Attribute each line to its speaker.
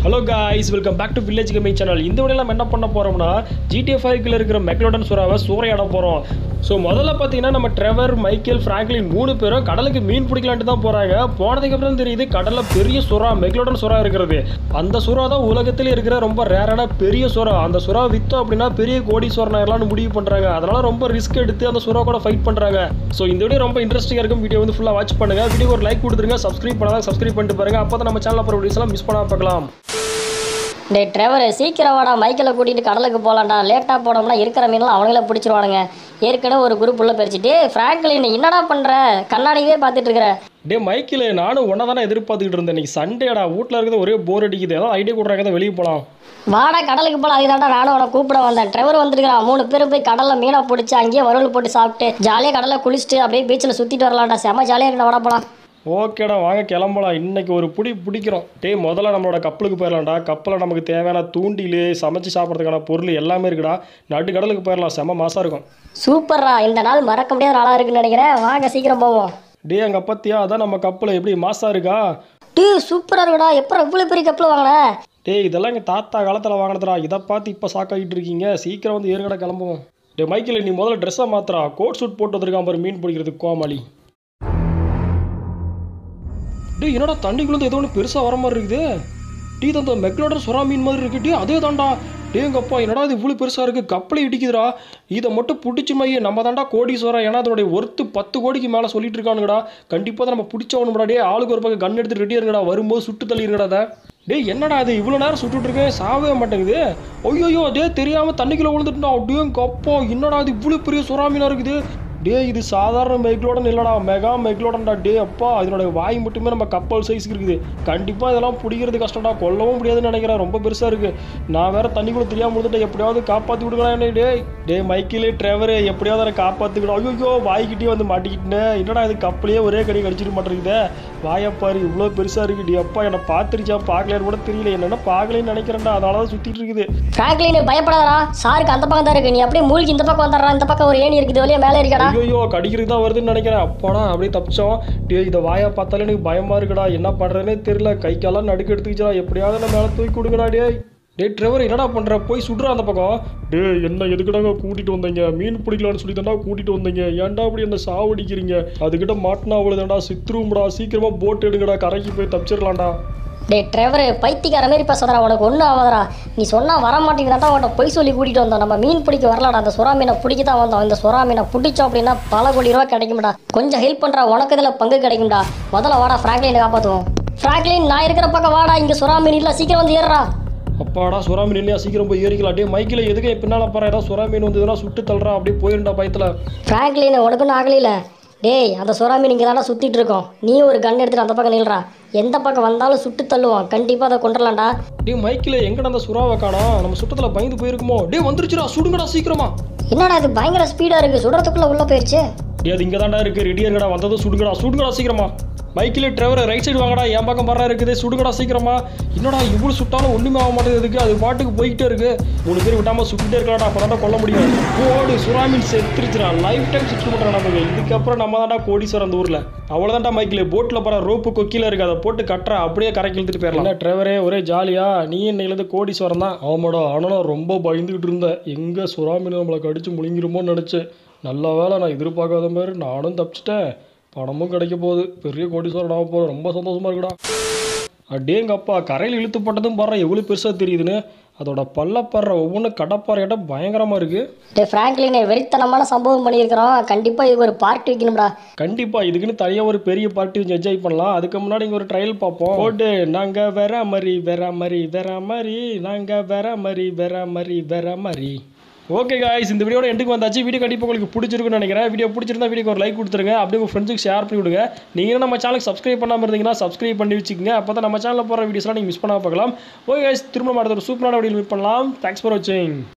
Speaker 1: hello guys welcome back to village gaming channel இந்த video நம்ம என்ன பண்ண போகிறோம்னா ஜிடிஎஃப் ஃபைவ்ல இருக்கிற மெக்லோடன் சுறாவை சூறையாட போகிறோம் ஸோ முதல்ல பார்த்தீங்கன்னா நம்ம ட்ரெவர் மைக்கேல் ஃப்ராங்க்லின் மூணு பேரும் கடலுக்கு மீன் பிடிக்கலான்ட்டு தான் போகிறாங்க போனதுக்கு அப்புறம் தெரியுது கடலில் பெரிய சுறா மெக்லோடன் சுறா இருக்கிறது அந்த சுறா தான் உலகத்தில் இருக்கிற ரொம்ப ரேரான பெரிய சுறா அந்த சுறா விற்றோம் அப்படின்னா பெரிய கோடீஸ்வரன் ஆயிரலாம்னு முடிவு பண்ணுறாங்க அதனால ரொம்ப ரிஸ்க் எடுத்து அந்த சுறா கூட ஃபைட் பண்ணுறாங்க ஸோ இந்த வீடியோ ரொம்ப இன்ட்ரெஸ்டிங்காக இருக்கும் வீடியோ வந்து ஃபுல்லாக வாட்ச் பண்ணுங்க வீடியோ ஒரு லைக் கொடுத்துருங்க சப்ஸ்கிரைப் பண்ணாதான் சப்ஸ்கிரைப் பண்ணிட்டு பாருங்க அப்போ தான் நம்ம சேனல் அப்புறம் வீடியோஸ் எல்லாம் மிஸ் பண்ணாம பார்க்கலாம்
Speaker 2: டேய் டிரைவர் சீக்கிரம் வாடா மைக்கில் கூட்டிகிட்டு கடலுக்கு போகலாம்டா லேட்டாக போனோம்னா இருக்கிற மீன்லாம் அவங்களே பிடிச்சிருவானுங்க ஏற்கனவே ஒரு குரூப் உள்ள போயிடுச்சு டேய் ஃப்ராங்க்லின் என்னடா பண்ணுற கண்ணாடியே பார்த்துட்டு இருக்கிற
Speaker 1: டே மைக்கில் நானும் ஒன்றை தானே எதிர்பார்த்துக்கிட்டு இருந்தேன் இன்னைக்கு சண்டேடா வீட்டில் இருக்கிறது ஒரே போர் அடிக்குது ஏதாவது ஐடியா கொடுறாங்க தான் வெளியே போகலாம்
Speaker 2: வாடா கடலுக்கு போகலாம் அதுதான்டா நானும் உன கூப்பிட வந்தேன் டிரைவர் வந்துருக்கிறான் மூணு பேர் போய் கடலில் மீனை பிடிச்சி அங்கேயே வறுவல் போட்டு சாப்பிட்டு ஜாலியாக கடலில் குளிச்சுட்டு அப்படியே பீச்சில் சுற்றிட்டு வரலாம்டா செம்ம ஜாலியாக இருக்கா வாடா போலாம்
Speaker 1: ஓகேடா வாங்க கிளம்பலாம் இன்னைக்கு ஒரு பிடி பிடிக்கிறோம் டேய் முதல்ல நம்மளோட கப்பலுக்கு போயிடலாம்டா கப்பலில் நமக்கு தேவையான தூண்டில் சமைச்சு சாப்பிட்றதுக்கான பொருள் எல்லாமே இருக்குடா நடு கடலுக்கு போயிடலாம் செம்ம மாசம் இருக்கும்
Speaker 2: சூப்பர்ரா இந்த நாள் மறக்க முடியாத நாளாக இருக்குன்னு நினைக்கிறேன் வாங்க சீக்கிரம் போவோம்
Speaker 1: டே அங்கே பத்தியா அதான் நம்ம கப்பல் எப்படி மாசா இருக்கா
Speaker 2: டீ சூப்பராக இருக்குடா எப்போ இவ்வளோ பெரிய கப்பல் வாங்கினேன்
Speaker 1: டேய் இதெல்லாம் எங்கள் தாத்தா காலத்தில் வாங்கினதுடா இதை பார்த்து இப்போ சாக்காகிட்டு இருக்கீங்க சீக்கிரம் வந்து ஏற்கனவே கிளம்புவோம் டே மைக்கில் நீ முதல்ல ட்ரெஸ்ஸை மாத்திரா கோட் சூட் போட்டு வந்திருக்கான் பாரு மீன் பிடிக்கிறதுக்கு கோமாளி டேய் என்னடா தண்ணிக்குள்ள ஏதோ ஒன்று பெருசாக வர மாதிரி இருக்குது டீ தந்த மெக்லோடர் சுறா மீன் மாதிரி இருக்கு டே அதே தான்டா டேங்கப்பா என்னடா இது இவ்வளோ பெருசாக இருக்குது கப்பலை இடிக்குதுடா இதை மட்டும் பிடிச்சி மைய நம்ம தான்டா கோடீஸ்வரம் ஏன்னா அதனுடைய ஒர்த்து பத்து கோடிக்கு மேலே சொல்லிட்டு இருக்கானுங்கடா கண்டிப்பாக தான் நம்ம பிடிச்சவனுடா டே ஆளுக்கு ஒரு பக்கம் கன் எடுத்து ரெடியாக இருங்கடா வரும்போது சுட்டு தள்ளிருங்கடா அதை டேய் என்னடா இது இவ்வளோ நேரம் சுட்டுட்டு இருக்கேன் சாவே மாட்டேங்குது ஐயோ டே தெரியாமல் தண்ணிக்குள்ள விழுந்துட்டுனா டேங்கப்பா என்னடா இது இவ்வளோ பெரிய சுறா மீனாக இருக்குது டே இது சாதாரண மெக்லோடன் இல்லைடா மெகா மெக்லோடன்டா டே அப்பா இதனோட வாய் மட்டுமே நம்ம கப்பல் சைஸ்க்கு இருக்குது கண்டிப்பாக இதெல்லாம் பிடிக்கிறது கஷ்டம்டா கொல்லவும் முடியாதுன்னு நினைக்கிறேன் ரொம்ப பெருசாக இருக்குது நான் வேற தண்ணிக்குள்ள தெரியாமல் முடிஞ்சுட்டேன் எப்படியாவது காப்பாற்றி விடுங்களா என்ன டே டே மைக்கிலே டிரைவரு எப்படியாவது அதை காப்பாற்றிக்கிடும் ஐயோ வாய்க்கிட்டே வந்து மாட்டிக்கிட்டேன் என்னடா இது கப்பலையே ஒரே கடி கடிச்சிட்டு மாட்டேங்குதே வாயப்பாரு இவ்வளோ பெருசாக இருக்குது டி அப்பா என்னை பார்த்துருச்சா பார்க்கலன்னு கூட தெரியல என்னென்ன பார்க்கலன்னு நினைக்கிறேன்டா அதனால தான் சுற்றிட்டு இருக்குது
Speaker 2: ஃப்ராங்க்லின் பயப்படாதடா சாருக்கு அந்த பக்கம் தான் இருக்கு நீ அப்படியே மூழ்கி இந்த பக்கம் வந்துடுறா இந்த பக்கம் ஒரு ஏணி இருக்குது வெளியே மேலே இருக்கடா
Speaker 1: ஐயோ கடிக்கிறது தான் வருதுன்னு நினைக்கிறேன் அப்பாடா அப்படியே தப்பிச்சோம் டே இதை வாயை பார்த்தாலே எனக்கு பயமா இருக்குடா என்ன பண்றதுனே தெரியல கை காலாம் நடுக்க எடுத்துக்கிச்சா எப்படியாவது நான் மேலே தூக்கி கொடுங்கடா டே டே ட்ரெவர் என்னடா பண்ற போய் சுடுறா அந்த பக்கம் டே என்ன எதுக்குடாங்க கூட்டிட்டு வந்தீங்க மீன் பிடிக்கலான்னு சொல்லி தாண்டா கூட்டிட்டு வந்தீங்க ஏன்டா அப்படி என்ன சாவடிக்கிறீங்க அதுக்கிட்ட மாட்டினா அவ்வளோதான்டா சித்ரும்டா சீக்கிரமா போட் எடுங்கடா கரைக்கு போய் தப்பிச்சிடலாம்டா
Speaker 2: டேய் டிரைவர் பைத்தியக்கார மாதிரி பேசுறா உனக்கு ஒன்றும் ஆகாதடா நீ சொன்னா வர மாட்டேங்கிறாட்டா உன்ட்ட பொய் சொல்லி கூட்டிட்டு வந்தோம் நம்ம மீன் பிடிக்க வரலடா அந்த சுறா மீனை பிடிக்க தான் வந்தோம் இந்த சுறா மீனை பிடிச்சோம் அப்படின்னா பல கோடி ரூபா கிடைக்கும்டா கொஞ்சம் ஹெல்ப் பண்றா உனக்கு இதில் பங்கு கிடைக்கும்டா முதல்ல வாடா ஃப்ராங்க்லினை காப்பாற்றுவோம் ஃப்ராங்க்லின் நான் இருக்கிற பக்கம் வாடா இங்கே சுறா மீன் இல்லை சீக்கிரம் வந்து ஏறுறா
Speaker 1: அப்பாடா சுறா மீன் இல்லையா சீக்கிரம் போய் ஏறிக்கலாம் டே மைக்கில் எதுக்கு பின்னால பாரு ஏதாவது சுறா மீன் வந்ததுன்னா சுட்டு தள்ளுறா அப்படியே போயிருண்டா பயத்தில்
Speaker 2: ஃப்ராங்க்லின் உனக்கு ஒன்றும் ஆகலையில டேய் அந்த சுறா மீன் இங்கே தானே சுற்றிட்டு இருக்கோம் நீ ஒரு கன் எடுத்துட்டு அந்த பக்கம் நில்றா எந்த பக்கம் வந்தாலும் சுட்டு தள்ளுவோம் கண்டிப்பாக அதை கொண்டுடலாம்டா
Speaker 1: டே மைக்கில் எங்கடா அந்த சுறாவை காணோம் நம்ம சுட்டத்தில் பயந்து போயிருக்குமோ டே வந்துருச்சுடா சுடுங்கடா சீக்கிரமா
Speaker 2: என்னடா இது பயங்கர ஸ்பீடாக இருக்குது சுடுறதுக்குள்ளே உள்ளே போயிடுச்சு
Speaker 1: டே அது இங்கே தான்டா இருக்கு ரெடியாக இருக்கடா வந்ததும் சுடுங்கடா சுடுங்கடா சீக்கிரமா மைக்கில் டிரைவர் ரைட் சைடு வாங்கடா என் பக்கம் பரா இருக்குது சுடுங்கடா சீக்கிரமா என்னடா இவ்வளோ சுட்டாலும் ஒன்றுமே ஆக மாட்டேங்குது இதுக்கு அது பாட்டுக்கு போய்கிட்டே இருக்கு மூணு பேர் விட்டாமல் சுட்டுட்டே இருக்கலாம்டா அப்போ தான் கொல்ல முடியும் ஓடு சுறாமீன் செத்துருச்சுடா லைஃப் டைம் சுட்டு பண்ணுறான் நமக்கு இதுக்கப்புறம் நம்ம தான்டா கோடீஸ்வரர் அந்த ஊரில் அவ்வளோதான்டா மைக்கில் போட்டில் போகிற ரோப்பு கொக்கியில் இருக்கு அதை போட்டு கட்டுற அப்படியே கரைக்கு இழுத்துட்டு போயிடலாம் என்ன டிரைவரே ஒரே ஜாலியா நீ இன்னையிலேருந்து கோடீஸ்வரன் தான் ஆமாடா ஆனால் நான் ரொம்ப பயந்துக்கிட்டு இருந்தேன் எங்கே சுறாமீன் நம்மளை கடிச்சு முழுங்கிருமோன்னு நினச்சேன் நல்ல வேலை நான் எதிர்பார்க்காத மாதிரி நானும் தப்பிச்சிட்டேன் பணமும் கிடைக்க போகுது பெரிய கோடீஸ்வரன் ஆக போகிறேன் ரொம்ப சந்தோஷமா இருக்குடா அடேங்கப்பா கரையில் இழுத்து போட்டதும் பாரு எவ்வளோ பெருசாக தெரியுதுன்னு அதோட பள்ளப்படுற ஒவ்வொன்றும் கடப்பாறையிட்ட பயங்கரமாக இருக்குது
Speaker 2: டே ஃப்ராங்க்லினை வெறித்தனமான சம்பவம் பண்ணியிருக்கிறோம் கண்டிப்பாக இதுக்கு ஒரு பார்ட்டி வைக்கணும்டா
Speaker 1: கண்டிப்பாக இதுக்குன்னு தனியாக ஒரு பெரிய பார்ட்டி வச்சு என்ஜாய் பண்ணலாம் அதுக்கு முன்னாடி இங்கே ஒரு ட்ரையல் பார்ப்போம் போட்டு நாங்கள் வேற மாதிரி வேற மாதிரி வேற மாதிரி நாங்கள் வேற மாதிரி வேற மாதிரி வேற மாதிரி ஓகே காய்ஸ் இந்த வீடியோட எண்டுக்கு வந்தாச்சு வீடியோ கண்டிப்பாக உங்களுக்கு பிடிச்சிருக்குன்னு நினைக்கிறேன் வீடியோ பிடிச்சிருந்தா வீடியோக்கு ஒரு லைக் கொடுத்துருங்க அப்படியே உங்கள் ஃப்ரெண்ட்ஸுக்கு ஷேர் பண்ணி விடுங்க நீங்கள் நம்ம சேனலுக்கு சப்ஸ்கிரைப் பண்ணாமல் இருந்தீங்கன்னா சப்ஸ்கிரைப் பண்ணி வச்சுக்கோங்க அப்போ தான் நம்ம சேனலில் போகிற வீடியோஸ்லாம் நீங்கள் மிஸ் பண்ணாம பார்க்கலாம் ஓகே guys திரும்ப அடுத்த ஒரு சூப்பரான வீடியோ மீட் பண்ணலாம் தேங்க்ஸ் ஃபார் வாட்சிங்